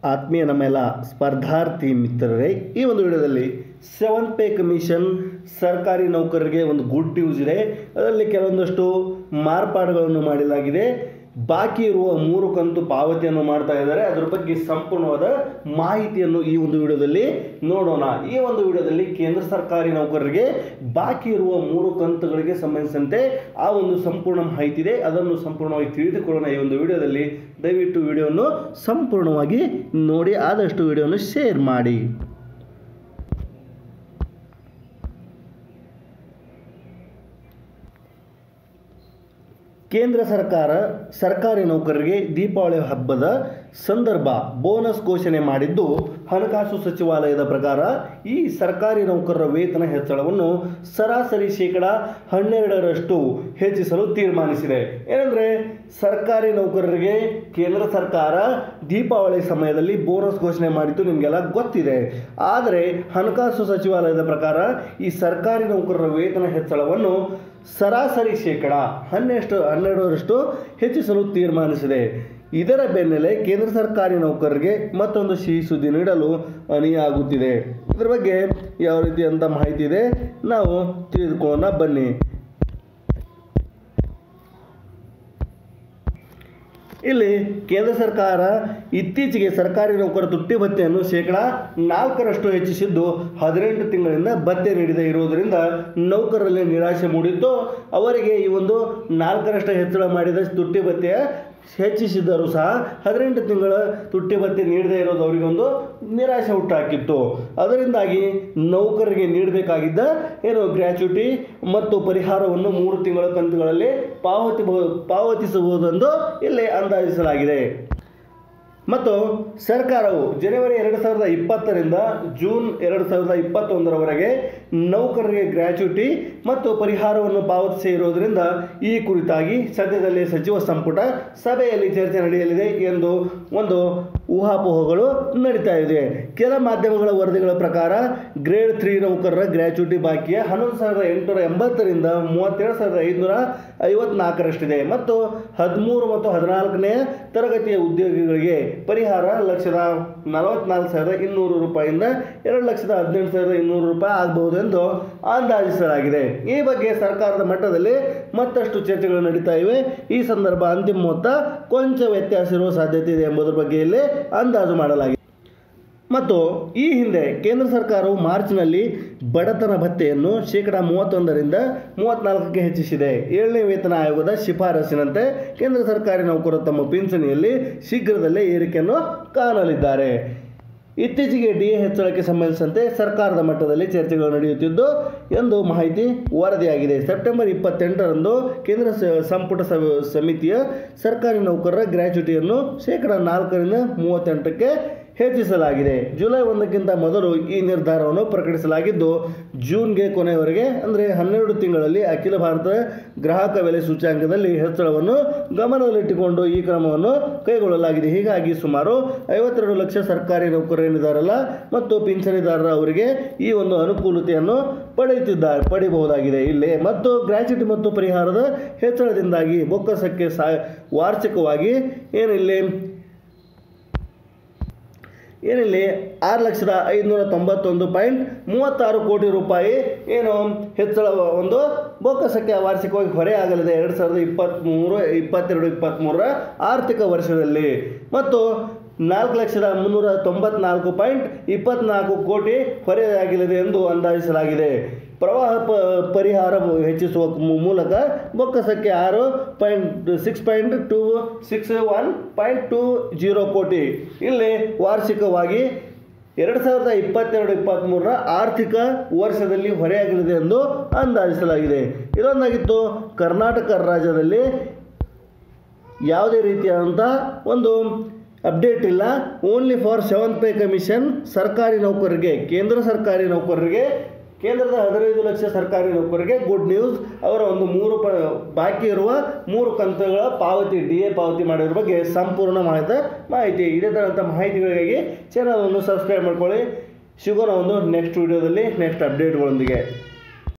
ಆತ್ಮೀಯ ನಮ್ಮೆಲ್ಲ ಸ್ಪರ್ಧಾರ್ಥಿ ಮಿತ್ರರೇ ಈ ಒಂದು ವಿಡಿಯೋದಲ್ಲಿ ಸೆವೆಂತ್ ಪೇ ಕಮಿಷನ್ ಸರ್ಕಾರಿ ನೌಕರರಿಗೆ ಒಂದು ಗುಡ್ ನ್ಯೂಸ್ ಇದೆ ಅದರಲ್ಲಿ ಕೆಲವೊಂದಷ್ಟು ಮಾರ್ಪಾಡುಗಳನ್ನು ಮಾಡಲಾಗಿದೆ ಬಾಕಿ ಇರುವ ಮೂರು ಕಂತು ಪಾವತಿಯನ್ನು ಮಾಡ್ತಾ ಇದ್ದಾರೆ ಅದರ ಬಗ್ಗೆ ಸಂಪೂರ್ಣವಾದ ಮಾಹಿತಿಯನ್ನು ಈ ಒಂದು ವಿಡಿಯೋದಲ್ಲಿ ನೋಡೋಣ ಈ ಒಂದು ವಿಡಿಯೋದಲ್ಲಿ ಕೇಂದ್ರ ಸರ್ಕಾರಿ ನೌಕರರಿಗೆ ಬಾಕಿ ಇರುವ ಮೂರು ಕಂತುಗಳಿಗೆ ಸಂಬಂಧಿಸಿದಂತೆ ಆ ಒಂದು ಸಂಪೂರ್ಣ ಮಾಹಿತಿ ಇದೆ ಅದನ್ನು ಸಂಪೂರ್ಣವಾಗಿ ತಿಳಿದುಕೊಳ್ಳೋಣ ಈ ಒಂದು ವಿಡಿಯೋದಲ್ಲಿ ದಯವಿಟ್ಟು ವಿಡಿಯೋವನ್ನು ಸಂಪೂರ್ಣವಾಗಿ ನೋಡಿ ಆದಷ್ಟು ವಿಡಿಯೋವನ್ನು ಶೇರ್ ಮಾಡಿ ಕೇಂದ್ರ ಸರ್ಕಾರ ಸರ್ಕಾರಿ ನೌಕರರಿಗೆ ದೀಪಾವಳಿ ಹಬ್ಬದ ಸಂದರ್ಭ ಬೋನಸ್ ಘೋಷಣೆ ಮಾಡಿದ್ದು ಹಣಕಾಸು ಸಚಿವಾಲಯದ ಪ್ರಕಾರ ಈ ಸರ್ಕಾರಿ ನೌಕರರ ವೇತನ ಹೆಚ್ಚಳವನ್ನು ಸರಾಸರಿ ಶೇಕಡ ಹನ್ನೆರಡರಷ್ಟು ಹೆಚ್ಚಿಸಲು ತೀರ್ಮಾನಿಸಿದೆ ಏನಂದರೆ ಸರ್ಕಾರಿ ನೌಕರರಿಗೆ ಕೇಂದ್ರ ಸರ್ಕಾರ ದೀಪಾವಳಿ ಸಮಯದಲ್ಲಿ ಬೋನಸ್ ಘೋಷಣೆ ಮಾಡಿದ್ದು ನಿಮಗೆಲ್ಲ ಗೊತ್ತಿದೆ ಆದರೆ ಹಣಕಾಸು ಸಚಿವಾಲಯದ ಪ್ರಕಾರ ಈ ಸರ್ಕಾರಿ ನೌಕರರ ವೇತನ ಹೆಚ್ಚಳವನ್ನು ಸರಾಸರಿ ಶೇಕಡ ಹನ್ನೆರಡು ಹನ್ನೆರಡರಷ್ಟು ಹೆಚ್ಚಿಸಲು ತೀರ್ಮಾನಿಸಿದೆ ಇದರ ಬೆನ್ನಲ್ಲೇ ಕೇಂದ್ರ ಸರ್ಕಾರಿ ನೌಕರರಿಗೆ ಮತ್ತೊಂದು ಸಿಹಿ ಸುದ್ದಿ ನೀಡಲು ಅಣಿಯಾಗುತ್ತಿದೆ ಇದರ ಬಗ್ಗೆ ಯಾವ ರೀತಿಯಂಥ ಮಾಹಿತಿ ಇದೆ ನಾವು ತಿಳಿದುಕೊಳ್ಳೋಣ ಬನ್ನಿ ಇಲ್ಲಿ ಕೇಂದ್ರ ಸರ್ಕಾರ ಇತ್ತೀಚೆಗೆ ಸರ್ಕಾರಿ ನೌಕರ ತುಟ್ಟಿ ಭತ್ಯೆಯನ್ನು ಶೇಕಡ ನಾಲ್ಕರಷ್ಟು ಹೆಚ್ಚಿಸಿದ್ದು ಹದಿನೆಂಟು ತಿಂಗಳಿಂದ ಭತ್ಯೆ ನೀಡದೇ ಇರುವುದರಿಂದ ನೌಕರರಲ್ಲಿ ನಿರಾಶೆ ಮೂಡಿದ್ದು ಅವರಿಗೆ ಈ ಒಂದು ನಾಲ್ಕರಷ್ಟು ಹೆಚ್ಚಳ ಮಾಡಿದ ತುಟ್ಟಿ ಭತ್ಯೆ ಹೆಚ್ಚಿಸಿದ್ದರೂ ಸಹ ಹದಿನೆಂಟು ತಿಂಗಳ ತುಟ್ಟಿ ಭತ್ಯೆ ನೀಡದೇ ಇರೋದು ಅವರಿಗೊಂದು ನಿರಾಶೆ ಹುಟ್ಟಾಕಿತ್ತು ಅದರಿಂದಾಗಿ ನೌಕರರಿಗೆ ನೀಡಬೇಕಾಗಿದ್ದ ಏನು ಗ್ರ್ಯಾಚ್ಯುಟಿ ಮತ್ತು ಪರಿಹಾರವನ್ನು ಮೂರು ತಿಂಗಳ ಕಂತುಗಳಲ್ಲಿ ಪಾವತಿ ಪಾವತಿಸಬಹುದೆಂದು ಇಲ್ಲಿ ಅಂದಾಜಿಸಲಾಗಿದೆ ಮತ್ತು ಸರ್ಕಾರವು ಜನವರಿ ಎರಡು ಸಾವಿರದ ಇಪ್ಪತ್ತರಿಂದ ಜೂನ್ ಎರಡು ಸಾವಿರದ ಇಪ್ಪತ್ತೊಂದರವರೆಗೆ ನೌಕರರಿಗೆ ಗ್ರ್ಯಾಚ್ಯುಟಿ ಮತ್ತು ಪರಿಹಾರವನ್ನು ಪಾವತಿಸಿ ಇರುವುದರಿಂದ ಈ ಕುರಿತಾಗಿ ಸದ್ಯದಲ್ಲೇ ಸಚಿವ ಸಂಪುಟ ಸಭೆಯಲ್ಲಿ ಚರ್ಚೆ ನಡೆಯಲಿದೆ ಎಂದು ಒಂದು ಊಹಾಪೋಹಗಳು ನಡೀತಾ ಇದೆ ಕೆಲ ಮಾಧ್ಯಮಗಳ ವರದಿಗಳ ಪ್ರಕಾರ ಗ್ರೇಡ್ ತ್ರೀ ನೌಕರರ ಗ್ರ್ಯಾಚ್ಯುಟಿ ಬಾಕಿಯ ಹನ್ನೊಂದು ಸಾವಿರದ ಎಂಟುನೂರ ಎಂಬತ್ತರಿಂದ ಮೂವತ್ತೆರಡು ಸಾವಿರದ ಐದುನೂರ ಐವತ್ನಾಲ್ಕರಷ್ಟಿದೆ ಮತ್ತು ಹದಿಮೂರು ಮತ್ತು ಹದಿನಾಲ್ಕನೇ ತರಗತಿಯ ಉದ್ಯೋಗಿಗಳಿಗೆ ಪರಿಹಾರ ಲಕ್ಷದ ನಲವತ್ನಾಲ್ಕು ಸಾವಿರದ ಇನ್ನೂರು ರೂಪಾಯಿಂದ ಎರಡು ಲಕ್ಷದ ಹದಿನೆಂಟು ಸಾವಿರದ ಇನ್ನೂರು ರೂಪಾಯಿ ಆಗಬಹುದು ಎಂದು ಅಂದಾಜಿಸಲಾಗಿದೆ ಈ ಬಗ್ಗೆ ಸರ್ಕಾರದ ಮಟ್ಟದಲ್ಲಿ ಮತ್ತಷ್ಟು ಚರ್ಚೆಗಳು ನಡೀತಾ ಇವೆ ಈ ಸಂದರ್ಭ ಅಂತಿಮ ಮೊತ್ತ ಕೊಂಚ ವ್ಯತ್ಯಾಸ ಇರುವ ಸಾಧ್ಯತೆ ಇದೆ ಎಂಬುದರ ಬಗ್ಗೆ ಇಲ್ಲಿ ಅಂದಾಜು ಮಾಡಲಾಗಿದೆ ಮತ್ತು ಈ ಹಿಂದೆ ಕೇಂದ್ರ ಸರ್ಕಾರವು ಮಾರ್ಚ್ನಲ್ಲಿ ಬಡತನ ಭತ್ಯೆಯನ್ನು ಶೇಕಡ ಮೂವತ್ತೊಂದರಿಂದ ಮೂವತ್ತ್ನಾಲ್ಕಕ್ಕೆ ಹೆಚ್ಚಿಸಿದೆ ಏಳನೇ ವೇತನ ಆಯೋಗದ ಶಿಫಾರಸಿನಂತೆ ಕೇಂದ್ರ ಸರ್ಕಾರಿ ನೌಕರರು ತಮ್ಮ ಪಿಂಚಣಿಯಲ್ಲಿ ಶೀಘ್ರದಲ್ಲೇ ಏರಿಕೆಯನ್ನು ಕಾಣಲಿದ್ದಾರೆ ಇತ್ತೀಚೆಗೆ ಡಿ ಎ ಹೆಚ್ಚಳಕ್ಕೆ ಸಂಬಂಧಿಸಿದಂತೆ ಸರ್ಕಾರದ ಮಟ್ಟದಲ್ಲಿ ಚರ್ಚೆಗಳು ನಡೆಯುತ್ತಿದ್ದು ಎಂದು ಮಾಹಿತಿ ವರದಿಯಾಗಿದೆ ಸೆಪ್ಟೆಂಬರ್ ಇಪ್ಪತ್ತೆಂಟರಂದು ಕೇಂದ್ರ ಸ- ಸಂಪುಟ ಸ- ಸಮಿತಿಯ ಸರ್ಕಾರಿ ನೌಕರರ ಗ್ರ್ಯಾಚ್ಯುಟಿಯನ್ನು ಶೇಕಡ ನಾಲ್ಕರಿಂದ ಮೂವತ್ತೆಂಟಕ್ಕೆ ಹೆಚ್ಚಿಸಲಾಗಿದೆ ಜುಲೈ ಒಂದಕ್ಕಿಂತ ಮೊದಲು ಈ ನಿರ್ಧಾರವನ್ನು ಪ್ರಕಟಿಸಲಾಗಿದ್ದು ಜೂನ್ಗೆ ಕೊನೆಯವರೆಗೆ ಅಂದರೆ ಹನ್ನೆರಡು ತಿಂಗಳಲ್ಲಿ ಅಖಿಲ ಭಾರತ ಗ್ರಾಹಕ ಬೆಲೆ ಸೂಚ್ಯಾಂಕದಲ್ಲಿ ಹೆಚ್ಚಳವನ್ನು ಗಮನದಲ್ಲಿಟ್ಟುಕೊಂಡು ಈ ಕ್ರಮವನ್ನು ಕೈಗೊಳ್ಳಲಾಗಿದೆ ಹೀಗಾಗಿ ಸುಮಾರು ಐವತ್ತೆರಡು ಲಕ್ಷ ಸರ್ಕಾರಿ ನೌಕರರೇನಿದ್ದಾರಲ್ಲ ಮತ್ತು ಪಿಂಚಣಿದಾರರ ಅವರಿಗೆ ಈ ಒಂದು ಅನುಕೂಲತೆಯನ್ನು ಪಡೆಯುತ್ತಿದ್ದಾರೆ ಪಡೆಯಬಹುದಾಗಿದೆ ಇಲ್ಲಿ ಮತ್ತು ಗ್ರ್ಯಾಚ್ಯುಟಿ ಮತ್ತು ಪರಿಹಾರದ ಹೆಚ್ಚಳದಿಂದಾಗಿ ಬೊಕ್ಕಸಕ್ಕೆ ಸಾ ವಾರ್ಷಿಕವಾಗಿ ಏನಿಲ್ಲಿ ಏನಿಲ್ಲಿ ಆರು ಲಕ್ಷದ ಐದುನೂರ ತೊಂಬತ್ತೊಂದು ಪಾಯಿಂಟ್ ಮೂವತ್ತಾರು ಕೋಟಿ ರೂಪಾಯಿ ಏನು ಹೆಚ್ಚಳ ಒಂದು ಬೊಕ್ಕಸಕ್ಕೆ ವಾರ್ಷಿಕವಾಗಿ ಹೊರೆಯಾಗಲಿದೆ ಎರಡು ಸಾವಿರದ ಇಪ್ಪತ್ತ್ಮೂರು ಇಪ್ಪತ್ತೆರಡು ಇಪ್ಪತ್ತ್ಮೂರರ ಆರ್ಥಿಕ ವರ್ಷದಲ್ಲಿ ಮತ್ತು ನಾಲ್ಕು ಲಕ್ಷದ ಮುನ್ನೂರ ತೊಂಬತ್ನಾಲ್ಕು ಪಾಯಿಂಟ್ ಇಪ್ಪತ್ನಾಲ್ಕು ಕೋಟಿ ಹೊರೆಯಾಗಲಿದೆ ಎಂದು ಅಂದಾಜಿಸಲಾಗಿದೆ ಪ್ರವಾಹ ಪ ಪರಿಹಾರ ಹೆಚ್ಚಿಸುವ ಮೂ- ಮೂಲಕ ಬೊಕ್ಕಸಕ್ಕೆ ಆರು point six point two six one point two zero ಕೋಟಿ ಇಲ್ಲಿ ವಾರ್ಷಿಕವಾಗಿ ಎರಡು ಸಾವಿರದ ಇಪ್ಪತ್ತೆರಡು ಇಪ್ಪತ್ತ್ಮೂರರ ಆರ್ಥಿಕ ವರ್ಷದಲ್ಲಿ ಹೊರೆಯಾಗಲಿದೆ ಎಂದು ಅಂದಾಜಿಸಲಾಗಿದೆ ಇದೊಂದಾಗಿತ್ತು ಕರ್ನಾಟಕ ರಾಜ್ಯದಲ್ಲಿ ಯಾವುದೇ ರೀತಿಯಾದಂಥ ಒಂದು ಅಪ್ಡೇಟ್ ಇಲ್ಲ only for seventh pay commission ಸರ್ಕಾರಿ ನೌಕರರಿಗೆ ಕೇಂದ್ರ ಸರ್ಕಾರಿ ನೌಕರರಿಗೆ ಕೇಂದ್ರದ ಹದಿನೈದು ಲಕ್ಷ ಸರ್ಕಾರಿ ನೌಕರರಿಗೆ ಗುಡ್ ನ್ಯೂಸ್ ಅವರ ಒಂದು ಮೂರು ಪ ಬಾಕಿ ಇರುವ ಮೂರು ಕಂತುಗಳ ಪಾವತಿ ಡಿ ಎ ಪಾವತಿ ಮಾಡಿರೋ ಬಗ್ಗೆ ಸಂಪೂರ್ಣ ಮಾಹಿತಿ ಮಾಹಿತಿ ಇದೇ ಥರಂಥ ಮಾಹಿತಿಗಳಿಗಾಗಿ ಚಾನಲನ್ನು ಸಬ್ಸ್ಕ್ರೈಬ್ ಮಾಡ್ಕೊಳ್ಳಿ ಸಿಗೋಣ ಒಂದು ನೆಕ್ಸ್ಟ್ ವಿಡಿಯೋದಲ್ಲಿ ನೆಕ್ಸ್ಟ್ ಅಪ್ಡೇಟ್ಗಳೊಂದಿಗೆ